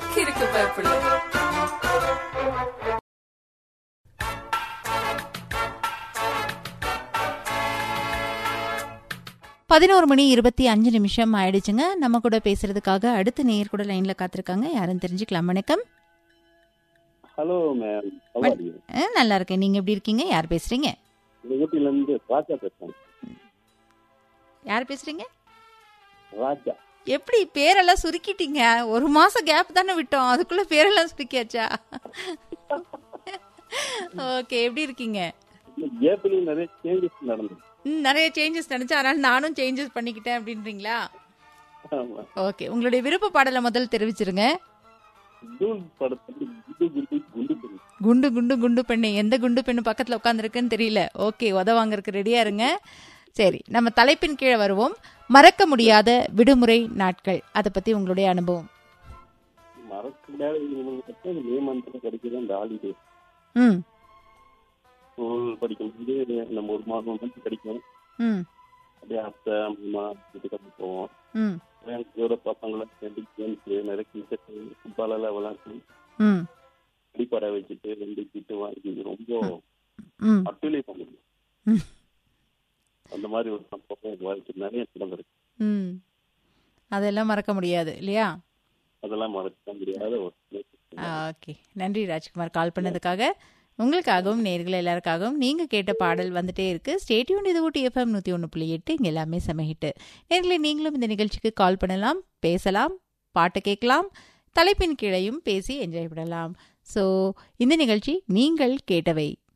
கிறுக்கு பயப்புள்ள பதினோரு மணி இருபத்தி அஞ்சு நிமிஷம் ஆயிடுச்சுங்க நம்ம கூட பேசுறதுக்காக அடுத்த நேயர் கூட லைன்ல காத்திருக்காங்க யாருன்னு தெரிஞ்சுக்கலாம் வணக்கம் ஹலோ மேம் சவாரி அஹ், நல்லா இருக்கேன் நீங்க எப்படி இருக்கீங்க யார் பேசுறீங்க இந்த ஊட்டில இருந்து ராஜா பேசுறேன் யார் பேசுறீங்க ராஜா எப்படி பேரெல்லாம் சுருக்கிட்டீங்க ஒரு மாசம் கேப் தானே விட்டோம் அதுக்குள்ள பேரெல்லாம் சுருக்கியாச்சா ஓகே எப்படி இருக்கீங்க ஏப்ரல் நிறைய சேஞ்சஸ் நடந்தது ம், நிறைய சேஞ்சஸ் நினைச்சா அதனால நானும் சேஞ்சஸ் பண்ணிக்கிட்டேன் அப்படின்றீங்களா ஆமா ஓகே உங்களுடைய விருப்ப பாடலை முதல்ல தெரிவிச்சிருங்க தூள் படத்துல குண்டு குண்டு குண்டு குண்டு குண்டு குண்டு குண்டு பெண்ணு எந்த குண்டு பெண்ணு பக்கத்துல உட்காந்துருக்குன்னு தெரியல ஓகே உத வாங்கறதுக்கு ரெடியா இருங்க சரி நம்ம தலைப்பின் கீழே வருவோம் மறக்க முடியாத விடுமுறை நாட்கள் அதை பத்தி உங்களுடைய அனுபவம் மறக்க முடியாத இவங்களுக்கு மட்டும் இந்த மே மந்த்ல கிடைக்கிற அந்த ஹாலிடே ம் ஸ்கூல் படிக்கும்போது நம்ம ஒரு மாதம் வந்து கிடைக்கும் ம் அப்படியே அத்தை அம்மா வீட்டுக்கு போவோம் ம் தூர பசங்களை சேர்ந்து கேம்ஸ் நிறைய கிரிக்கெட் ஃபுட்பால் எல்லாம் விளையாண்டு ம் அடிப்படை வச்சுட்டு ரெண்டு கிட்டு வாங்கி ரொம்ப ம் அட்டுலி பண்ணுது ம். அந்த மாதிரி ஒரு சம்பவம் வாழ்க்கை நிறைய நடந்திருக்கு ம் அதெல்லாம் மறக்க முடியாது இல்லையா அதெல்லாம் மறக்க முடியாத ஒரு ஓகே நன்றி ராஜ்குமார் கால் பண்ணதுக்காக உங்களுக்காகவும் நேர்கள் எல்லாருக்காகவும் நீங்க கேட்ட பாடல் வந்துட்டே இருக்கு ஸ்டேட்யூன் இது ஊட்டி எஃப்எம் நூத்தி ஒன்று புள்ளி எட்டு இங்க எல்லாமே செமஹிட்டு நேர்களை நீங்களும் இந்த நிகழ்ச்சிக்கு கால் பண்ணலாம் பேசலாம் பாட்டு கேட்கலாம் தலைப்பின் கீழையும் பேசி என்ஜாய் பண்ணலாம் ஸோ இந்த நிகழ்ச்சி நீங்கள் கேட்டவை